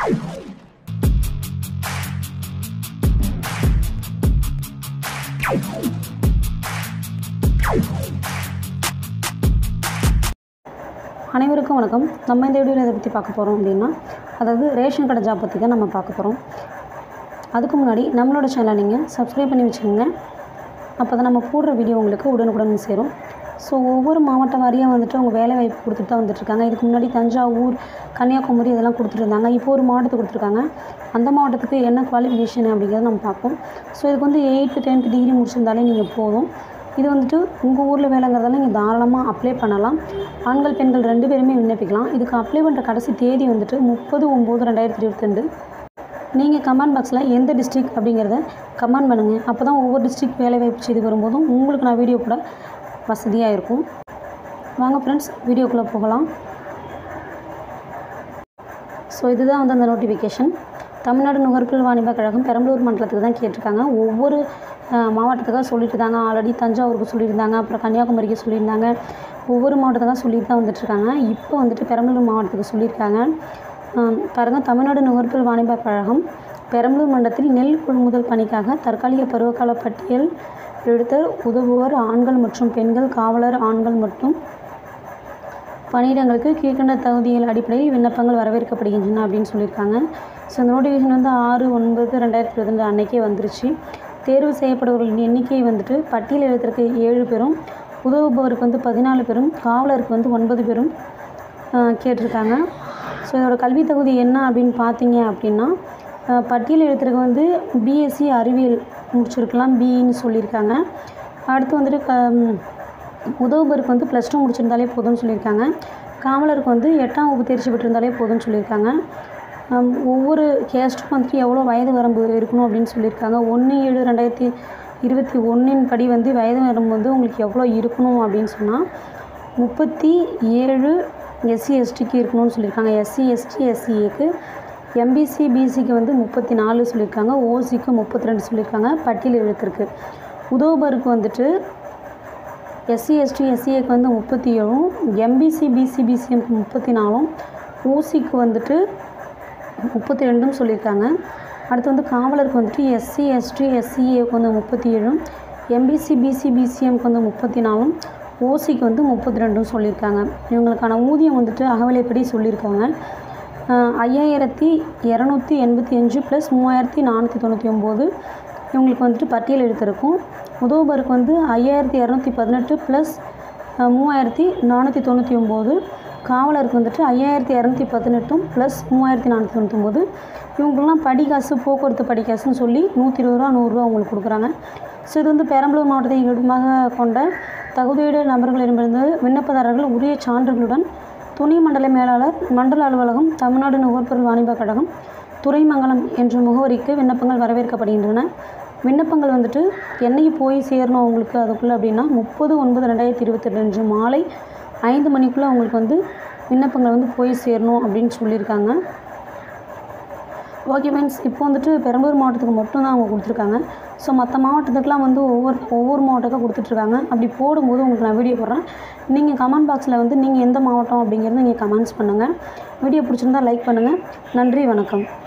அனைவருக்கும் வணக்கம் நம்ம இந்த வீடியோவில் இதை பற்றி பார்க்க போகிறோம் அப்படின்னா அதாவது ரேஷன் கடை ஜாப் பற்றி தான் நம்ம பார்க்க போகிறோம் அதுக்கு முன்னாடி நம்மளோட சேனலை நீங்கள் சப்ஸ்கிரைப் பண்ணி வச்சுக்கோங்க அப்போ தான் நம்ம போடுற வீடியோ உங்களுக்கு உடனுக்குடன் சேரும் ஸோ ஒவ்வொரு மாவட்ட வாரியாக வந்துட்டு அவங்க வேலை வாய்ப்பு கொடுத்துட்டு தான் வந்துட்டுருக்காங்க இதுக்கு முன்னாடி தஞ்சாவூர் கன்னியாகுமரி இதெல்லாம் கொடுத்துருந்தாங்க இப்போ ஒரு மாவட்டத்துக்கு கொடுத்துருக்காங்க அந்த மாவட்டத்துக்கு என்ன குவாலிஃபிகேஷன் அப்படிங்கிறத நம்ம பார்ப்போம் ஸோ இதுக்கு வந்து எயித்து டென்த்து டிகிரி முடிச்சிருந்தாலே நீங்கள் போதும் இது வந்துட்டு உங்கள் ஊரில் வேலைங்கிறதால நீங்கள் தாராளமாக அப்ளை பண்ணலாம் ஆண்கள் பெண்கள் ரெண்டு பேருமே விண்ணப்பிக்கலாம் இதுக்கு அப்ளை பண்ணுற கடைசி தேதி வந்துட்டு முப்பது ஒம்பது ரெண்டாயிரத்தி இருபத்தி ரெண்டு நீங்கள் கமெண்ட் பாக்ஸில் எந்த டிஸ்ட்ரிக் அப்படிங்கிறத கமெண்ட் பண்ணுங்கள் அப்போ தான் ஒவ்வொரு டிஸ்ட்ரிக் வேலைவாய்ப்பு செய்து வரும்போதும் உங்களுக்கு நான் வீடியோ கூட வசதியாக இருக்கும் வாங்க ஃப்ரெண்ட்ஸ் வீடியோக்குள்ளே போகலாம் ஸோ இதுதான் வந்து அந்த நோட்டிஃபிகேஷன் தமிழ்நாடு நுகர்பொருள் வாணிப கழகம் பெரம்பலூர் மண்டலத்துக்கு தான் கேட்டிருக்காங்க ஒவ்வொரு அஹ், மாவட்டத்துக்காக சொல்லிட்டு இருந்தாங்க ஆல்ரெடி தஞ்சாவூருக்கு சொல்லியிருந்தாங்க அப்புறம் கன்னியாகுமரிக்கு சொல்லியிருந்தாங்க ஒவ்வொரு மாவட்டத்துக்காக சொல்லிட்டு தான் வந்துட்டுருக்காங்க இப்போ வந்துட்டு பெரம்பலூர் மாவட்டத்துக்கு சொல்லியிருக்காங்க அஹ், பாருங்கள் தமிழ்நாடு நுகர்பொருள் வாணிப கழகம் பெரம்பலூர் மண்டலத்தில் நெல் கொள்முதல் பணிக்காக தற்காலிக பருவகால பட்டியல் எழுத்தர் உதவுவர் ஆண்கள் மற்றும் பெண்கள் காவலர் ஆண்கள் மற்றும் பணியிடங்களுக்கு கீழ்கண்ட தகுதிகள் அடிப்படையில் விண்ணப்பங்கள் வரவேற்கப்படுகின்றன அப்படின்னு சொல்லியிருக்காங்க ஸோ இந்த நோட்டிஃபிகேஷன் வந்து ஆறு ஒன்பது ரெண்டாயிரத்தி இருபத்தி அன்னைக்கே வந்துருச்சு தேர்வு செய்யப்படுபவர்களின் எண்ணிக்கை வந்துட்டு பட்டியல் எழுத்துறதுக்கு ஏழு பேரும் உதவுபவருக்கு வந்து பதினாலு பேரும் காவலருக்கு வந்து ஒன்பது பேரும் ஆஹ், கேட்டிருக்காங்க ஸோ இதோட கல்வி தகுதி என்ன அப்படின்னு பார்த்தீங்க அப்படின்னா ஆஹ், பட்டியல் எழுத்துறதுக்கு வந்து பிஎஸ்சி அறிவியல் முடிச்சிருக்கலாம் பிஇன்னு சொல்லியிருக்காங்க அடுத்து வந்துட்டு க உதவுபருக்கு வந்து ப்ளஸ் டூ முடிச்சிருந்தாலே போதும்னு சொல்லியிருக்காங்க காவலருக்கு வந்து எட்டாம் வகுப்பு தேர்ச்சி பெற்றிருந்தாலே போதும்னு சொல்லியிருக்காங்க ஹம், ஒவ்வொரு கேஸ்ட்டுக்கும் வந்துட்டு எவ்வளோ வயது வரம்பு இருக்கணும் அப்படின்னு சொல்லியிருக்காங்க ஒன்று ஏழு ரெண்டாயிரத்தி இருபத்தி ஒன்றின் படி வந்து வயது வரம்பு வந்து உங்களுக்கு எவ்வளோ இருக்கணும் அப்படின்னு சொன்னால் முப்பத்தி ஏழு எஸ்சி எஸ்டிக்கு இருக்கணும்னு சொல்லியிருக்காங்க எஸ்சி எஸ்டி எஸ்சிஏக்கு எம்பிசி பிசிக்கு வந்து முப்பத்தி நாலு சொல்லியிருக்காங்க ஓசிக்கு முப்பத்தி ரெண்டு சொல்லியிருக்காங்க பட்டியல் எழுத்திருக்கு உதவுபருக்கு வந்துட்டு எஸ்சி எஸ்டி எஸ்சிஏக்கு வந்து முப்பத்தி ஏழும் எம்பிசி பிசி பிசிஎம்க்கு முப்பத்தி நாலும் ஓசிக்கு வந்துட்டு முப்பத்தி ரெண்டும் சொல்லியிருக்காங்க அடுத்து வந்து காவலருக்கு வந்துட்டு எஸ்சி எஸ்டி எஸ்சிஏக்கு வந்து முப்பத்தி ஏழும் எம்பிசி பிசி பிசிஎம்க்கு வந்து முப்பத்தி நாலும் ஓசிக்கு வந்து முப்பத்தி ரெண்டும் சொல்லியிருக்காங்க இவங்களுக்கான ஊதியம் வந்துட்டு அகவிலைப்படி சொல்லியிருக்காங்க ஆஹ் ஐயாயிரத்தி இரநூத்தி எண்பத்தி அஞ்சு ப்ளஸ் மூவாயிரத்தி நானூற்றி தொண்ணூற்றி ஒம்பது இவங்களுக்கு வந்துட்டு பட்டியல் எடுத்திருக்கும் உதவுபருக்கு வந்து ஐயாயிரத்தி இரநூத்தி பதினெட்டு ப்ளஸ் மூவாயிரத்தி நானூற்றி தொண்ணூற்றி ஒம்பது காவலருக்கு வந்துட்டு ஐயாயிரத்தி இரநூத்தி பதினெட்டும் ப்ளஸ் மூவாயிரத்தி நானூற்றி தொண்ணூத்தொம்பது இவங்களுக்குலாம் படிக்காசு போக்குவரத்து படிக்காசுன்னு சொல்லி நூற்றி இருபது ரூபா நூறுரூவா அவங்களுக்கு கொடுக்குறாங்க ஸோ இது வந்து பெரம்பலூர் மாவட்டத்தை இடமாக கொண்ட தகுதியுடைய நபர்களிடமிருந்து விண்ணப்பதாரர்கள் உரிய சான்றுகளுடன் துணை மண்டல மேலாளர் மண்டல அலுவலகம் தமிழ்நாடு நுகர்பொருள் வாணிப கழகம் துறைமங்கலம் என்ற முகவரிக்கு விண்ணப்பங்கள் வரவேற்கப்படுகின்றன விண்ணப்பங்கள் வந்துட்டு என்னைக்கு போய் சேரணும் அவங்களுக்கு அதுக்குள்ளே அப்படின்னா முப்பது ஒன்பது ரெண்டாயிரத்தி இருபத்தெட்டு அன்று மாலை ஐந்து மணிக்குள்ளே அவங்களுக்கு வந்து விண்ணப்பங்கள் வந்து போய் சேரணும் அப்படின்னு சொல்லியிருக்காங்க ஓகே ஃப்ரெண்ட்ஸ் இப்போ வந்துட்டு பெரம்பலூர் மாவட்டத்துக்கு மட்டும்தான் அவங்க கொடுத்துருக்காங்க ஸோ மற்ற மாவட்டத்துக்குலாம் வந்து ஒவ்வொரு ஒவ்வொரு மாவட்டத்துக்கும் கொடுத்துட்ருக்காங்க அப்படி போடும்போது உங்களுக்கு நான் வீடியோ போடுறேன் நீங்கள் கமெண்ட் பாக்ஸில் வந்து நீங்கள் எந்த மாவட்டம் அப்படிங்கிறத நீங்கள் கமெண்ட்ஸ் பண்ணுங்கள் வீடியோ பிடிச்சிருந்தா லைக் பண்ணுங்கள் நன்றி வணக்கம்